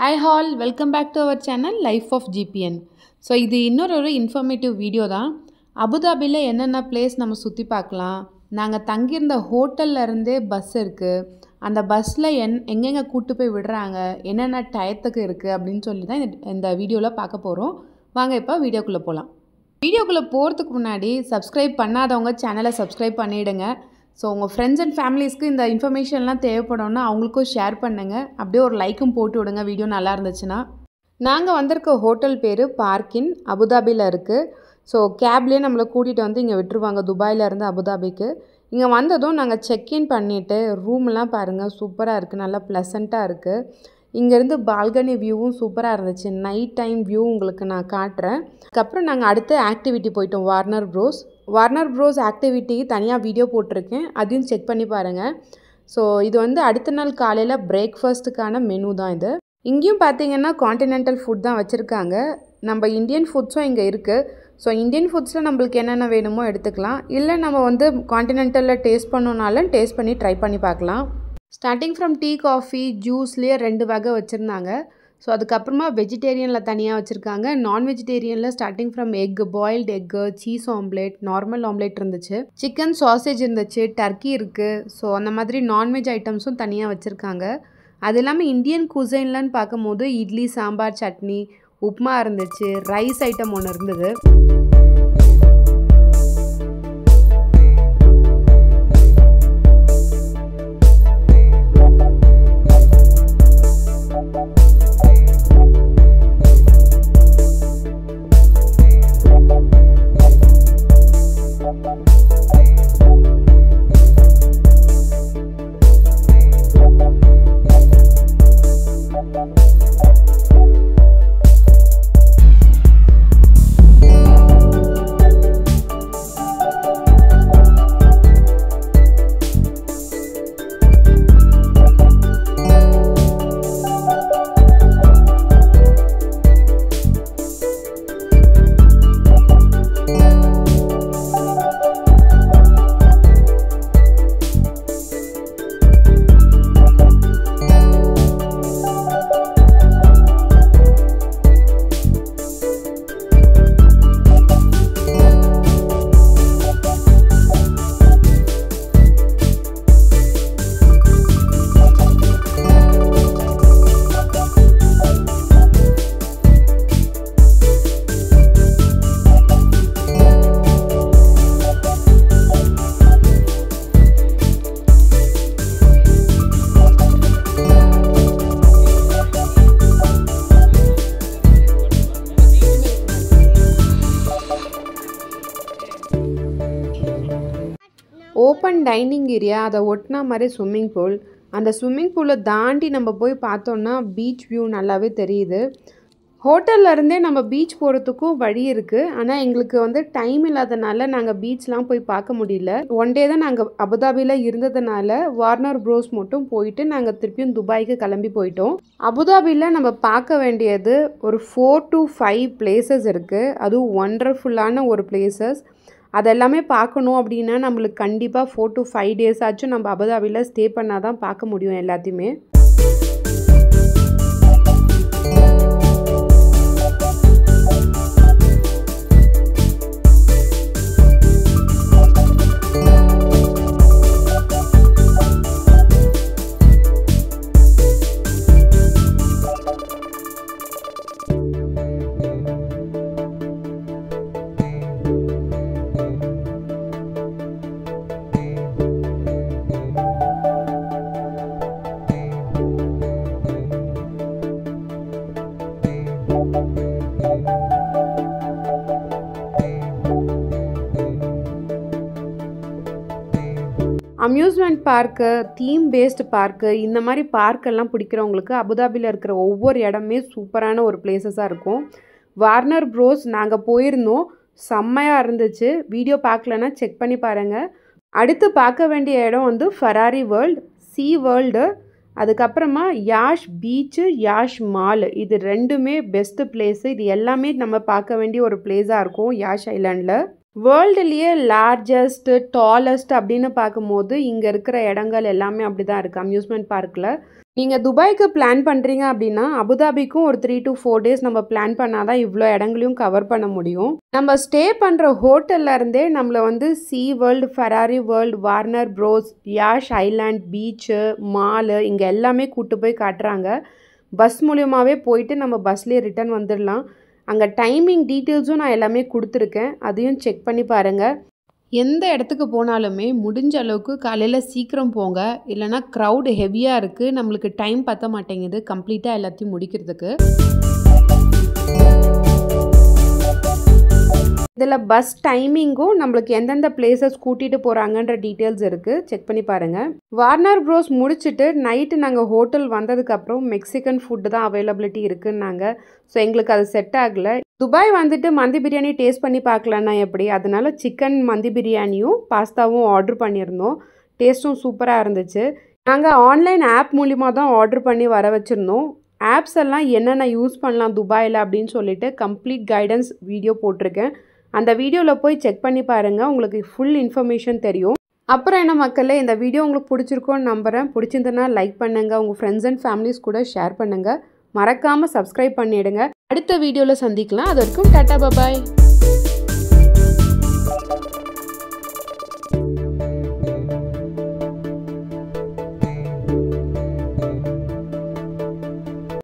hi all welcome back to our channel life of GBN so இது இன்னொரு ஒரு informative video தான் அபுதாபியில் என்னென்ன பிளேஸ் நம்ம சுற்றி பார்க்கலாம் நாங்கள் தங்கியிருந்த ஹோட்டல்ல இருந்தே பஸ் இருக்குது அந்த பஸ்ஸில் என் எங்கெங்கே கூட்டு போய் விடுறாங்க என்னென்ன டயத்துக்கு இருக்குது அப்படின்னு சொல்லி தான் இந்த இந்த வீடியோவில் பார்க்க போகிறோம் வாங்க இப்போ வீடியோக்குள்ளே போகலாம் வீடியோக்குள்ளே போகிறதுக்கு முன்னாடி சப்ஸ்கிரைப் பண்ணாதவங்க சேனலை சப்ஸ்கிரைப் பண்ணிவிடுங்க ஸோ உங்கள் ஃப்ரெண்ட்ஸ் அண்ட் ஃபேமிலிஸ்க்கு இந்த இன்ஃபர்மேஷன்லாம் தேவைப்படும்னா அவங்களுக்கும் ஷேர் பண்ணுங்கள் அப்படியே ஒரு லைக்கும் போட்டு விடுங்க வீடியோ நல்லா இருந்துச்சுன்னா நாங்கள் வந்திருக்க ஹோட்டல் பேர் பார்க்கின் அபுதாபியில் இருக்குது ஸோ கேப்லேயே நம்மளை கூட்டிகிட்டு வந்து இங்கே விட்டுருவாங்க துபாயில இருந்து அபுதாபிக்கு இங்கே வந்ததும் நாங்கள் செக்இன் பண்ணிவிட்டு ரூம்லாம் பாருங்கள் சூப்பராக இருக்குது நல்லா ப்ளசண்ட்டாக இருக்குது இங்கேருந்து பால்கனி வியூவும் சூப்பராக இருந்துச்சு நைட் டைம் வியூ உங்களுக்கு நான் காட்டுறேன் அதுக்கப்புறம் நாங்கள் அடுத்த ஆக்டிவிட்டி போயிட்டோம் Warner Bros Warner Bros activity தனியாக வீடியோ போட்டிருக்கேன் அதையும் செக் பண்ணி பாருங்கள் ஸோ இது வந்து அடுத்த நாள் காலையில் பிரேக்ஃபாஸ்ட்டுக்கான மெனு தான் இது இங்கேயும் பார்த்தீங்கன்னா காண்டினென்டல் ஃபுட் தான் வச்சுருக்காங்க நம்ம இந்தியன் ஃபுட்ஸும் இங்கே இருக்குது ஸோ இந்தியன் ஃபுட்ஸில் நம்மளுக்கு என்னென்ன வேணுமோ எடுத்துக்கலாம் இல்லை நம்ம வந்து காண்டினென்டலில் டேஸ்ட் பண்ணோனாலும் டேஸ்ட் பண்ணி ட்ரை பண்ணி பார்க்கலாம் ஸ்டார்டிங் ஃப்ரம் டீ காஃபி ஜூஸ்லேயே ரெண்டு வகை வச்சுருந்தாங்க ஸோ அதுக்கப்புறமா வெஜிடேரியனில் தனியாக வச்சுருக்காங்க நான் வெஜிடேரியனில் starting from egg boiled egg cheese omelette normal omelette இருந்துச்சு சிக்கன் சாசேஜ் இருந்துச்சு டர்க்கி இருக்குது ஸோ அந்த மாதிரி நான்வெஜ் ஐட்டம்ஸும் தனியாக வச்சுருக்காங்க அது இல்லாமல் இந்தியன் குசைன்லன்னு பார்க்கும்போது இட்லி சாம்பார் சட்னி உப்மா இருந்துச்சு ரைஸ் ஐட்டம் ஒன்று இருந்தது ஓப்பன் டைனிங் ஏரியா அதை ஒட்டினா மாதிரி ஸ்விம்மிங் பூல் அந்த ஸ்விம்மிங் பூலை தாண்டி நம்ம போய் பார்த்தோன்னா பீச் வியூ நல்லாவே தெரியுது ஹோட்டல்ல இருந்தே நம்ம பீச் போகிறதுக்கும் வழி இருக்குது ஆனால் எங்களுக்கு வந்து டைம் இல்லாதனால நாங்கள் பீச்லாம் போய் பார்க்க முடியல ஒன் டே தான் நாங்கள் அபுதாபியில் இருந்ததுனால வார்னர் ப்ரோஸ் மட்டும் போயிட்டு நாங்கள் திருப்பியும் துபாய்க்கு கிளம்பி போயிட்டோம் அபுதாபியில் நம்ம பார்க்க வேண்டியது ஒரு ஃபோர் டு ஃபைவ் பிளேசஸ் இருக்குது அதுவும் ஒண்டர்ஃபுல்லான ஒரு பிளேசஸ் அதெல்லாமே பார்க்கணும் அப்படின்னா நம்மளுக்கு கண்டிப்பாக ஃபோர் டு ஃபைவ் டேஸ் ஆச்சும் நம்ம அபுதாபியில் ஸ்டே பண்ணால் தான் பார்க்க முடியும் எல்லாத்தையுமே amusement park theme based park இந்த மாதிரி பார்க்கெல்லாம் பிடிக்கிறவங்களுக்கு அபுதாபியில் இருக்கிற ஒவ்வொரு இடமே சூப்பரான ஒரு பிளேசஸாக இருக்கும் வார்னர் ப்ரோஸ் நாங்கள் போயிருந்தோம் செம்மையாக இருந்துச்சு வீடியோ பார்க்கலன்னா செக் பண்ணி பாருங்கள் அடுத்து பார்க்க வேண்டிய இடம் வந்து ஃபராரி வேர்ல்டு சி வேர்ல்டு அதுக்கப்புறமா யாஷ் பீச்சு யாஷ் மால் இது ரெண்டுமே பெஸ்ட்டு பிளேஸு இது எல்லாமே நம்ம பார்க்க வேண்டிய ஒரு பிளேஸாக இருக்கும் யாஷ் ஐலாண்டில் வேர்ல்டுலேயே லார்ஜஸ்ட்டு டாலஸ்ட் அப்படின்னு பார்க்கும்போது இங்கே இருக்கிற இடங்கள் எல்லாமே அப்படி தான் இருக்குது அம்யூஸ்மெண்ட் பார்க்கில் நீங்கள் துபாய்க்கு பிளான் பண்ணுறீங்க அப்படின்னா அபுதாபிக்கும் ஒரு த்ரீ டு ஃபோர் டேஸ் நம்ம பிளான் பண்ணால் தான் இவ்வளோ இடங்களையும் கவர் பண்ண முடியும் நம்ம ஸ்டே பண்ணுற ஹோட்டல்ல இருந்தே நம்மளை வந்து sea world Ferrari world Warner Bros Yas island beach mall இங்கே எல்லாமே கூட்டு போய் காட்டுறாங்க பஸ் மூலியமாகவே போயிட்டு நம்ம பஸ்லேயே ரிட்டர்ன் வந்துடலாம் அங்கே டைமிங் டீட்டெயில்ஸும் நான் எல்லாமே கொடுத்துருக்கேன் அதையும் செக் பண்ணி பாருங்கள் எந்த இடத்துக்கு போனாலுமே முடிஞ்ச அளவுக்கு காலையில் சீக்கிரம் போங்க இல்லைனா க்ரௌட் ஹெவியாக இருக்குது நம்மளுக்கு டைம் பற்ற மாட்டேங்குது கம்ப்ளீட்டாக எல்லாத்தையும் முடிக்கிறதுக்கு இதில் பஸ் டைமிங்கும் நம்மளுக்கு எந்தெந்த பிளேசஸ் கூட்டிகிட்டு போகிறாங்கன்ற டீட்டெயில்ஸ் இருக்குது செக் பண்ணி பாருங்கள் வார்னர் ப்ரோஸ் முடிச்சுட்டு நைட்டு நாங்கள் ஹோட்டல் வந்ததுக்கப்புறம் மெக்சிகன் ஃபுட்டு தான் அவைலபிலிட்டி இருக்குன்னாங்க ஸோ எங்களுக்கு அது செட் ஆகலை துபாய் வந்துட்டு மந்தி பிரியாணி டேஸ்ட் பண்ணி பார்க்கலன்னா எப்படி அதனால சிக்கன் மந்தி பிரியாணியும் பாஸ்தாவும் ஆர்டர் பண்ணியிருந்தோம் டேஸ்ட்டும் சூப்பராக இருந்துச்சு நாங்கள் ஆன்லைன் ஆப் மூலிமா தான் ஆர்டர் பண்ணி வர வச்சுருந்தோம் ஆப்ஸ் எல்லாம் என்னென்ன யூஸ் பண்ணலாம் துபாயில் அப்படின்னு சொல்லிட்டு கம்ப்ளீட் கைடன்ஸ் வீடியோ போட்டிருக்கேன் அந்த வீடியோவில் போய் செக் பண்ணி பாருங்கள் உங்களுக்கு ஃபுல் இன்ஃபர்மேஷன் தெரியும் அப்புறம் என்ன மக்களே இந்த வீடியோ உங்களுக்கு பிடிச்சிருக்கோன்னு நம்புகிறேன் பிடிச்சிருந்ததுன்னா லைக் பண்ணுங்கள் உங்கள் ஃப்ரெண்ட்ஸ் அண்ட் ஃபேமிலிஸ் கூட ஷேர் பண்ணுங்கள் மறக்காமல் சப்ஸ்கிரைப் பண்ணிவிடுங்க அடுத்த வீடியோவில் சந்திக்கலாம் அது வரைக்கும் டாட்டா பபாய்